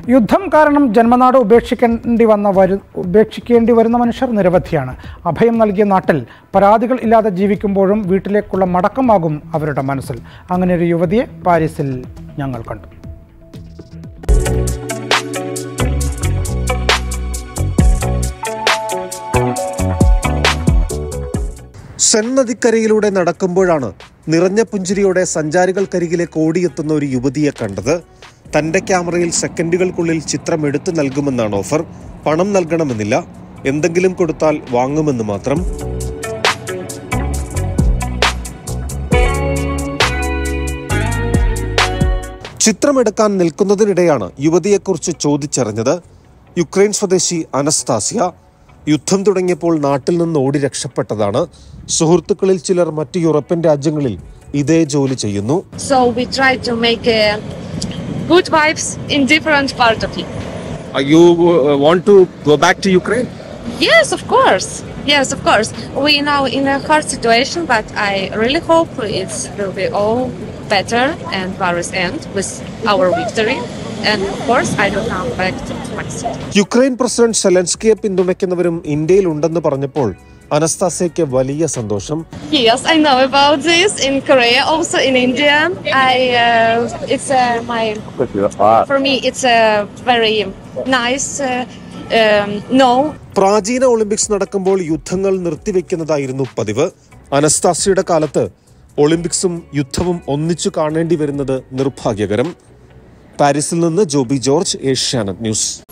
യുദ്ധം കാരണം ജന്മനാട് ഉപേക്ഷിക്കേണ്ടി വന്ന വരു ഉപേക്ഷിക്കേണ്ടി വരുന്ന മനുഷ്യർ നിരവധിയാണ് അഭയം നൽകിയ നാട്ടിൽ പരാതികൾ ഇല്ലാതെ ജീവിക്കുമ്പോഴും വീട്ടിലേക്കുള്ള മടക്കമാകും അവരുടെ മനസ്സിൽ അങ്ങനെ ഒരു യുവതിയെ പാരീസിൽ ഞങ്ങൾ കണ്ടു സെൻ നദിക്കരയിലൂടെ നടക്കുമ്പോഴാണ് നിറഞ്ഞ പുഞ്ചിരിയോടെ സഞ്ചാരികൾക്കരികിലേക്ക് ഓടിയെത്തുന്ന ഒരു യുവതിയെ കണ്ടത് തന്റെ ക്യാമറയിൽ സെക്കൻഡുകൾക്കുള്ളിൽ ചിത്രം എടുത്തു നൽകുമെന്നാണ് ഓഫർ പണം നൽകണമെന്നില്ല എന്തെങ്കിലും കൊടുത്താൽ വാങ്ങുമെന്ന് മാത്രം ചിത്രമെടുക്കാൻ നിൽക്കുന്നതിനിടെയാണ് യുവതിയെക്കുറിച്ച് ചോദിച്ചറിഞ്ഞത് യുക്രൈൻ സ്വദേശി അനസ്താസിയ യുദ്ധം തുടങ്ങിയപ്പോൾ നാട്ടിൽ നിന്ന് ഓടി രക്ഷപ്പെട്ടതാണ് സുഹൃത്തുക്കളിൽ ചിലർ മറ്റ് യൂറോപ്യൻ രാജ്യങ്ങളിൽ ഇതേ ജോലി ചെയ്യുന്നു So we try to make uh, good vibes in different part of it. you want to go back to Ukraine? Yes, of course. Yes, of course. We now in a hard situation, but I really hope it will be all better and Paris end with our victory. And of course, I will come back to my city. Ukraine president സെലൻസ്കിയെ പിന്തുണയ്ക്കുന്നവരും ഇന്ത്യയിൽ ഉണ്ടെന്ന് പറഞ്ഞപ്പോൾ അനസ്താസയ്ക്ക് വലിയ സന്തോഷം Yes, I know about this in Korea, also in India. I uh, it's uh, my for me it's a very nice uh, um, no പ്രാചീന Olympics നടക്കുമ്പോൾ യുദ്ധങ്ങൾ നിർത്തിവെക്കുന്നതായിരുന്നു പതിവ് അനസ്താസിയുടെ കാലത്ത് ഒളിമ്പിക്സും യുദ്ധവും ഒന്നിച്ചു കാണേണ്ടി വരുന്നത് നിർഭാഗ്യകരം പാരീസിൽ നിന്ന് ജോബി ജോർജ് ഏഷ്യാനെറ്റ് ന്യൂസ്